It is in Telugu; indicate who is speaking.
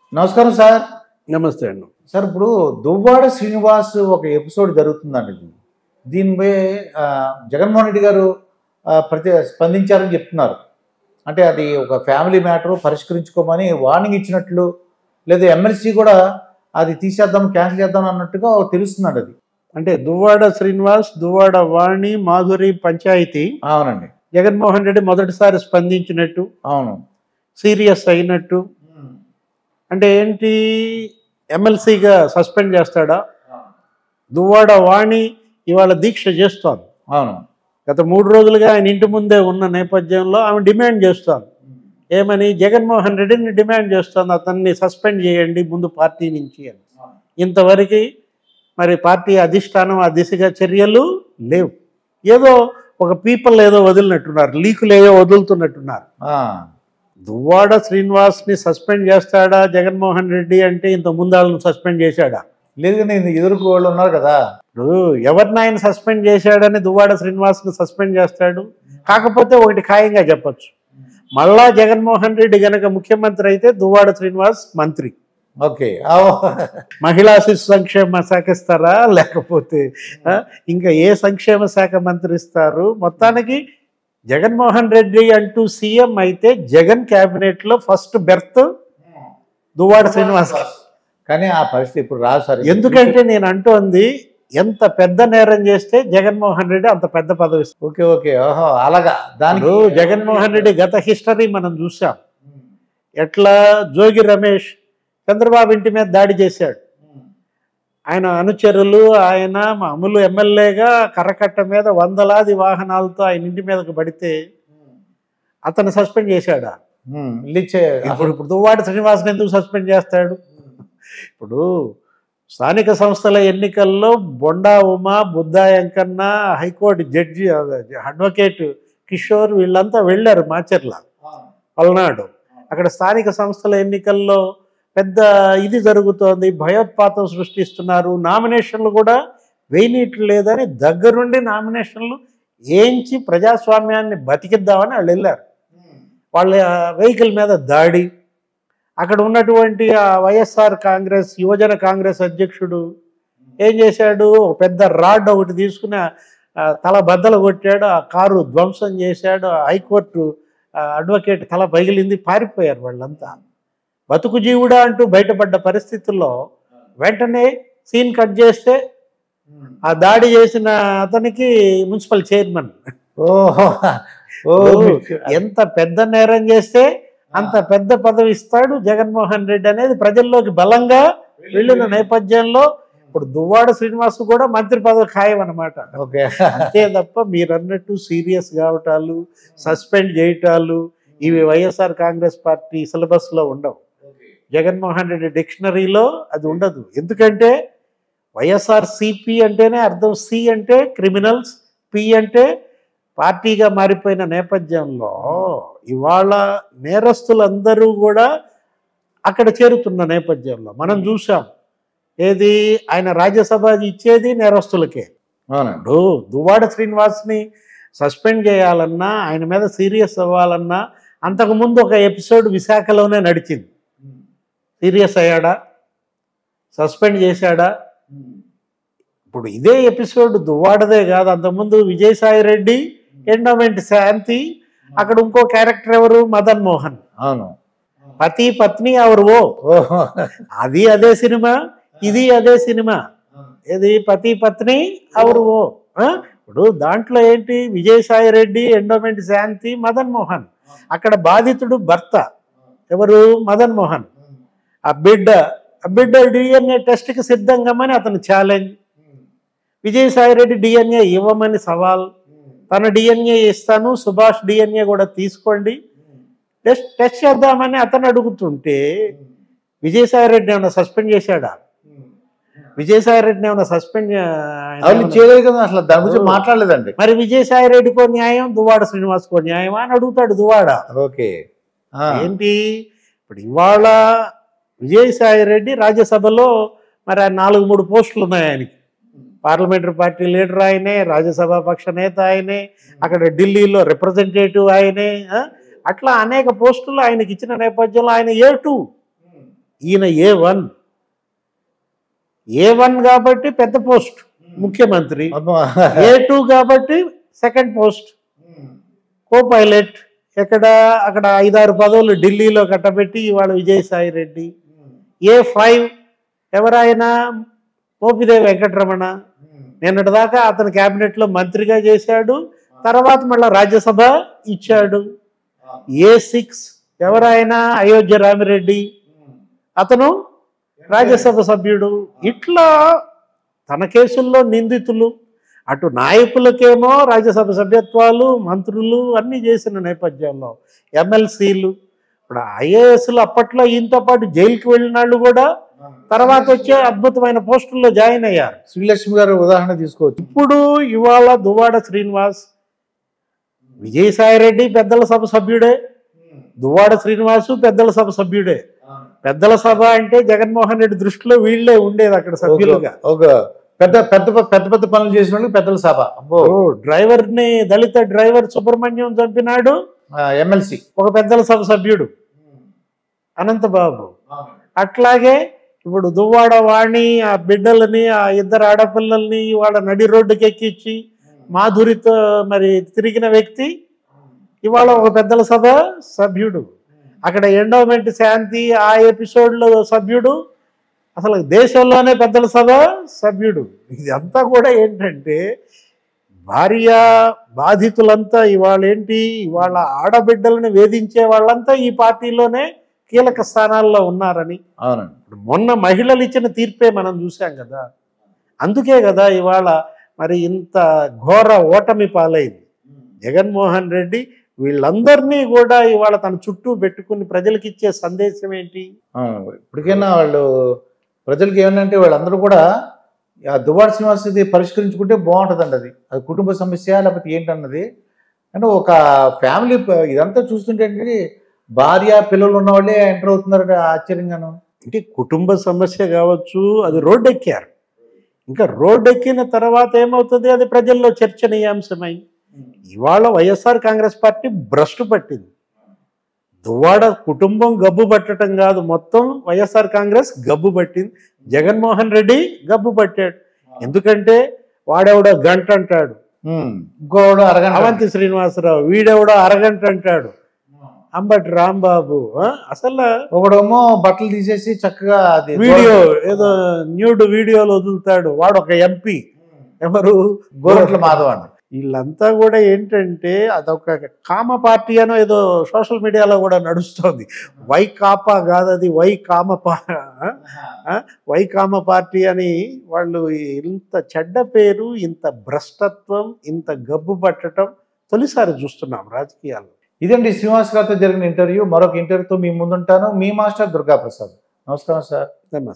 Speaker 1: నమస్కారం సార్
Speaker 2: నమస్తే అండి
Speaker 1: సార్ ఇప్పుడు దువ్వాడ శ్రీనివాస్ ఒక ఎపిసోడ్ జరుగుతుందండి ఇది. దీనిపై ఆ, జగన్మోహన్ రెడ్డి గారు ఆ, ప్రతి స్పందించారని చెప్తున్నారు అంటే అది ఒక ఫ్యామిలీ మ్యాటర్ పరిష్కరించుకోమని వార్నింగ్ ఇచ్చినట్లు లేదా ఎమ్మెల్సీ కూడా అది తీసేద్దాం క్యాన్సిల్ చేద్దాం అన్నట్టుగా తెలుస్తుందండి అది
Speaker 2: అంటే దువ్వాడ శ్రీనివాస్ దువ్వాడ వాణి మాధురి పంచాయతీ
Speaker 1: అవునండి
Speaker 2: జగన్మోహన్ రెడ్డి మొదటిసారి స్పందించినట్టు
Speaker 1: అవును
Speaker 2: సీరియస్ అయినట్టు అంటే ఏంటి ఎమ్మెల్సీగా సస్పెండ్ చేస్తాడా దువ్వాడ వాణి ఇవాళ దీక్ష చేస్తోంది
Speaker 1: అవును
Speaker 2: గత మూడు రోజులుగా ఆయన ఇంటి ముందే ఉన్న నేపథ్యంలో ఆమె డిమాండ్ చేస్తోంది ఏమని జగన్మోహన్ రెడ్డిని డిమాండ్ చేస్తోంది అతన్ని సస్పెండ్ చేయండి ముందు పార్టీ నుంచి అని ఇంతవరకు మరి పార్టీ అధిష్టానం ఆ దిశగా చర్యలు లేవు ఏదో ఒక పీపుల్ ఏదో వదిలినట్టున్నారు లీకులు ఏదో వదులుతున్నట్టున్నారు
Speaker 1: ఆ,
Speaker 2: దువ్వాడ శ్రీనివాస్ని సస్పెండ్ చేస్తాడా జగన్మోహన్ రెడ్డి అంటే ఇంత ముందు వాళ్ళని సస్పెండ్ చేశాడా
Speaker 1: లేదు కానీ ఎదురుకు వాళ్ళు ఉన్నారు కదా
Speaker 2: ఇప్పుడు ఎవరిని ఆయన సస్పెండ్ చేశాడని దువ్వాడ శ్రీనివాస్ని సస్పెండ్ చేస్తాడు కాకపోతే ఒకటి ఖాయంగా చెప్పొచ్చు మళ్ళా జగన్మోహన్ రెడ్డి గనక ముఖ్యమంత్రి అయితే దువ్వాడ శ్రీనివాస్ మంత్రి
Speaker 1: ఓకే
Speaker 2: మహిళా శిశు సంక్షేమ శాఖ ఇస్తారా లేకపోతే ఆ, ఇంకా ఏ సంక్షేమ శాఖ మంత్రి ఇస్తారు మొత్తానికి జగన్మోహన్ రెడ్డి అంటూ సీఎం అయితే జగన్ క్యాబినెట్ లో ఫస్ట్ బెర్త్ దువ్వాడ శ్రీనివాస్
Speaker 1: కానీ ఆ పరిస్థితి ఇప్పుడు రాదు సార్
Speaker 2: ఎందుకంటే నేను అంటోంది ఎంత పెద్ద నేరం చేస్తే జగన్మోహన్ రెడ్డి అంత పెద్ద పదవి ఇస్తాడు.
Speaker 1: ఓకే ఓకే ఓహో అలాగా దానికి
Speaker 2: ఇప్పుడు జగన్మోహన్ రెడ్డి గత హిస్టరీ మనం చూసాం ఎట్లా జోగి రమేష్ చంద్రబాబు ఇంటి మీద దాడి చేశాడు ఆయన అనుచరులు ఆయన మామూలు ఎమ్మెల్యేగా కర్రకట్ట మీద వందలాది వాహనాలతో ఆయన ఇంటి మీదకు పడితే అతను సస్పెండ్ చేశాడా
Speaker 1: ఉమ్, ఇల్లిచ్చే
Speaker 2: ఇప్పుడు ఇప్పుడు దువ్వాడి శ్రీనివాసన్ ఎందుకు సస్పెండ్ చేస్తాడు ఇప్పుడు స్థానిక సంస్థల ఎన్నికల్లో Bonda Uma Buddha Venkanna high court judge advocate Kishore వీళ్ళంతా వెళ్ళారు మాచర్ల పల్నాడు అక్కడ స్థానిక సంస్థల ఎన్నికల్లో పెద్ద ఇది జరుగుతోంది భయోత్పాతం సృష్టిస్తున్నారు నామినేషన్లు కూడా వేయనీట్లు లేదని దగ్గరుండి నామినేషన్లు ఏంచి ప్రజాస్వామ్యాన్ని బతికిద్దామని వాళ్ళు వెళ్ళారు వాళ్ళ వెహికల్ మీద దాడి అక్కడ ఉన్నటువంటి ఆ వైఎస్ఆర్ కాంగ్రెస్ యువజన కాంగ్రెస్ అధ్యక్షుడు ఏం చేశాడు ఒక పెద్ద రాడ్ ఒకటి తీసుకుని ఆ- ఆ తల బద్దలు కొట్టాడు ఆ కారు ధ్వంసం చేశాడు ఆ హైకోర్టు ఆ అడ్వకేట్ తల పగిలింది పారిపోయారు వాళ్ళంతా బతుకు జీవుడా అంటూ బయటపడ్డ పరిస్థితుల్లో వెంటనే సీన్ కట్ చేస్తే ఆ దాడి చేసిన అతనికి మున్సిపల్ చైర్మన్
Speaker 1: ఓహో ఓ
Speaker 2: ఎంత పెద్ద నేరం చేస్తే అంత పెద్ద పదవి ఇస్తాడు జగన్మోహన్ రెడ్డి అనేది ప్రజల్లోకి బలంగా వెళ్ళిన నేపథ్యంలో ఇప్పుడు దువ్వాడ శ్రీనివాస్ కూడా మంత్రి పదవి ఖాయం అనమాట
Speaker 1: ఓకే
Speaker 2: అంతే తప్ప మీరు అన్నట్టు సీరియస్ కావటాలు సస్పెండ్ చేయటాలు ఇవి వైఎస్ఆర్ కాంగ్రెస్ పార్టీ సిలబస్లో ఉండవు జగన్మోహన్ రెడ్డి డిక్షనరీలో అది ఉండదు ఎందుకంటే వైఎస్ఆర్ సిపి అంటేనే అర్థం సి అంటే క్రిమినల్స్ పి అంటే పార్టీగా మారిపోయిన నేపథ్యంలో ఇవాళ నేరస్తులందరూ కూడా అక్కడ చేరుతున్న నేపథ్యంలో మనం చూసాం ఏది ఆయన రాజ్యసభ ఇచ్చేది నేరస్తులకే
Speaker 1: అవునండి
Speaker 2: ఇప్పుడు దువ్వాడ శ్రీనివాస్ని సస్పెండ్ చేయాలన్నా ఆయన మీద సీరియస్ అవ్వాలన్నా అంతకుముందు ఒక ఎపిసోడ్ విశాఖలోనే నడిచింది సీరియస్ అయ్యాడా సస్పెండ్ చేశాడా ఇప్పుడు ఇదే ఎపిసోడ్ దువ్వాడదే కాదు అంతకుముందు విజయసాయి రెడ్డి ఎండోమెంట్ శాంతి అక్కడ ఇంకో క్యారెక్టర్ ఎవరు మదన్ మోహన్
Speaker 1: అవును
Speaker 2: పతి పత్ని అవరు ఓ
Speaker 1: ఓహో
Speaker 2: అది అదే సినిమా ఇది అదే సినిమా ఇది పతి పత్ని అవరు ఓ ఆ? ఇప్పుడు దాంట్లో ఏంటి విజయసాయి రెడ్డి ఎండోమెంట్ శాంతి మదన్ మోహన్ అక్కడ బాధితుడు భర్త ఎవరు మదన్ మోహన్ ఆ బిడ్డ ఆ బిడ్డ డిఎన్ఏ టెస్ట్కి సిద్ధంగామని అతను ఛాలెంజ్ విజయసాయి రెడ్డి డిఎన్ఏ ఇవ్వమని సవాల్ తన డిఎన్ఏ ఇస్తాను సుభాష్ డిఎన్ఏ కూడా తీసుకోండి టెస్ట్ టెస్ట్ చేద్దామని అతను అడుగుతుంటే విజయసాయి రెడ్డి ఏమైనా సస్పెండ్ చేశాడా విజయసాయి రెడ్డిని ఏమైనా సస్పెండ్
Speaker 1: అవును చేయలేదు కదా అసలు దాని గురించి మాట్లాడలేదండి
Speaker 2: మరి విజయసాయి రెడ్డికో న్యాయం దువాడ శ్రీనివాస్కో న్యాయం అని అడుగుతాడు దువాడ
Speaker 1: ఓకే ఆ,
Speaker 2: ఏంటి ఇప్పుడు ఇవాళ విజయసాయి రెడ్డి రాజ్యసభలో మరి ఆ నాలుగు మూడు పోస్టులు ఉన్నాయి ఆయనకి పార్లమెంటరీ పార్టీ లీడర్ ఆయనే రాజ్యసభ పక్ష నేత ఆయనే అక్కడ ఢిల్లీలో రిప్రజెంటేటివ్ ఆయనే ఆ? అట్లా అనేక పోస్టులు ఆయనకి ఇచ్చిన నేపథ్యంలో ఆయన ఏ టూ ఈయన ఏ వన్ ఏ వన్ కాబట్టి పెద్ద పోస్ట్ ముఖ్యమంత్రి ఏ టూ కాబట్టి సెకండ్ పోస్ట్ కో పైలట్ ఎక్కడ అక్కడ ఐదారు పదవులు ఢిల్లీలో కట్టబెట్టి ఇవాళ విజయసాయి రెడ్డి ఏ ఫైవ్ ఎవరైనా మోపిదేవి వెంకటరమణ నిన్నటిదాకా అతను క్యాబినెట్లో మంత్రిగా చేశాడు తర్వాత మళ్ళీ రాజ్యసభ ఇచ్చాడు ఏ సిక్స్ ఎవరైనా అయోధ్య రామిరెడ్డి అతను రాజ్యసభ సభ్యుడు ఇట్లా తన కేసుల్లో నిందితులు అటు నాయకులకేమో రాజ్యసభ సభ్యత్వాలు మంత్రులు అన్నీ చేసిన నేపథ్యంలో ఎమ్మెల్సీలు ఇప్పుడు ఐఏఎస్లు అప్పట్లో ఈయనతో పాటు జైలుకి వెళ్ళిన వాళ్ళు కూడా తర్వాత వచ్చే అద్భుతమైన పోస్టుల్లో జాయిన్ అయ్యారు
Speaker 1: శ్రీలక్ష్మి గారు ఉదాహరణ తీసుకోవచ్చు
Speaker 2: ఇప్పుడు ఇవాళ దువ్వాడ శ్రీనివాస్ విజయసాయి రెడ్డి పెద్దల సభ సభ్యుడే దువ్వాడ శ్రీనివాసు పెద్దల సభ సభ్యుడే పెద్దల సభ అంటే జగన్మోహన్ రెడ్డి దృష్టిలో వీళ్ళే ఉండేది అక్కడ సభ్యులుగా
Speaker 1: ఒక పెద్ద పెద్ద పెద్ద పెద్ద పనులు చేసిన వాళ్ళకి పెద్దల సభ అబ్బో
Speaker 2: ఓ డ్రైవర్ ని దళిత డ్రైవర్ సుబ్రహ్మణ్యం చంపినాడు
Speaker 1: ఎమ్మెల్సీ
Speaker 2: ఒక పెద్దల సభ సభ్యుడు అనంతబాబు అట్లాగే ఇప్పుడు దువ్వాడ వాణి ఆ బిడ్డలని ఆ ఇద్దరు ఆడపిల్లల్ని వాళ్ళ నడి రోడ్డుకి ఎక్కించి మాధురితో మరి తిరిగిన వ్యక్తి ఇవాళ ఒక పెద్దల సభ సభ్యుడు అక్కడ ఎండోమెంట్ శాంతి ఆ ఎపిసోడ్లో సభ్యుడు అసలు దేశంలోనే పెద్దల సభ సభ్యుడు ఇదంతా కూడా ఏంటంటే భార్య బాధితులంతా ఇవాళ ఏంటి ఇవాళ ఆడబిడ్డలను వేధించే వాళ్ళంతా ఈ పార్టీలోనే కీలక స్థానాల్లో ఉన్నారని
Speaker 1: అవునండి
Speaker 2: ఇప్పుడు మొన్న మహిళలు ఇచ్చిన తీర్పే మనం చూసాం కదా అందుకే కదా ఇవాళ మరి ఇంత ఘోర ఓటమి పాలైంది జగన్మోహన్ రెడ్డి వీళ్ళందరినీ కూడా ఇవాళ తన చుట్టూ పెట్టుకుని ప్రజలకు ఇచ్చే సందేశం ఏంటి
Speaker 1: అవును. ఇప్పటికైనా వాళ్ళు ప్రజలకి ఏమంటే వాళ్ళందరూ కూడా ఆ దువాడ శ్రీనివాస్ ఇది పరిష్కరించుకుంటే బాగుంటుందండి అది అది కుటుంబ సమస్య లేకపోతే ఏంటన్నది అంటే ఒక ఫ్యామిలీ ఇదంతా చూస్తుంటే ఏంటి భార్య పిల్లలు ఉన్న వాళ్ళే ఎంటర్ అవుతున్నారంటే ఆశ్చర్యంగాను
Speaker 2: అంటే కుటుంబ సమస్య కావచ్చు అది రోడ్డు ఎక్కారు ఇంకా రోడ్డు ఎక్కిన తర్వాత ఏమవుతుంది అది ప్రజల్లో చర్చనీయాంశమై ఇవాళ వైఎస్ఆర్ కాంగ్రెస్ పార్టీ భ్రష్టు పట్టింది దువ్వాడ కుటుంబం గబ్బు పట్టడం కాదు మొత్తం వైఎస్ఆర్ కాంగ్రెస్ గబ్బు పట్టింది జగన్మోహన్ రెడ్డి గబ్బు పట్టాడు ఎందుకంటే వాడెవడో గంట అంటాడు
Speaker 1: ఉమ్. ఇంకోడు అరగంట
Speaker 2: అవంతి శ్రీనివాసరావు వీడెవడో అరగంట అంటాడు అంబటి రాంబాబు ఆ? అసలు
Speaker 1: ఒకడేమో బట్టలు తీసేసి చక్కగా అది
Speaker 2: వీడియో ఏదో న్యూడ్ వీడియోలు వదులుతాడు వాడు ఒక ఎంపీ ఎవరు
Speaker 1: గోరట్ల మాధవ్ అండి
Speaker 2: వీళ్ళంతా కూడా ఏంటంటే అదొక కామ పార్టీ అనో ఏదో సోషల్ మీడియాలో కూడా నడుస్తోంది వై కాపా కాదు అది వై కామ పా ఆ? వై కామ పార్టీ అని వాళ్ళు ఇంత చెడ్డ పేరు ఇంత భ్రష్టత్వం ఇంత గబ్బు పట్టడం తొలిసారి చూస్తున్నాం రాజకీయాల్లో
Speaker 1: ఇదండి శ్రీనివాస్ గారితో జరిగిన ఇంటర్వ్యూ మరొక ఇంటర్వ్యూతో మీ ముందుంటాను మీ మాస్టర్ దుర్గా ప్రసాద్ నమస్కారం సార్
Speaker 2: నమస్తే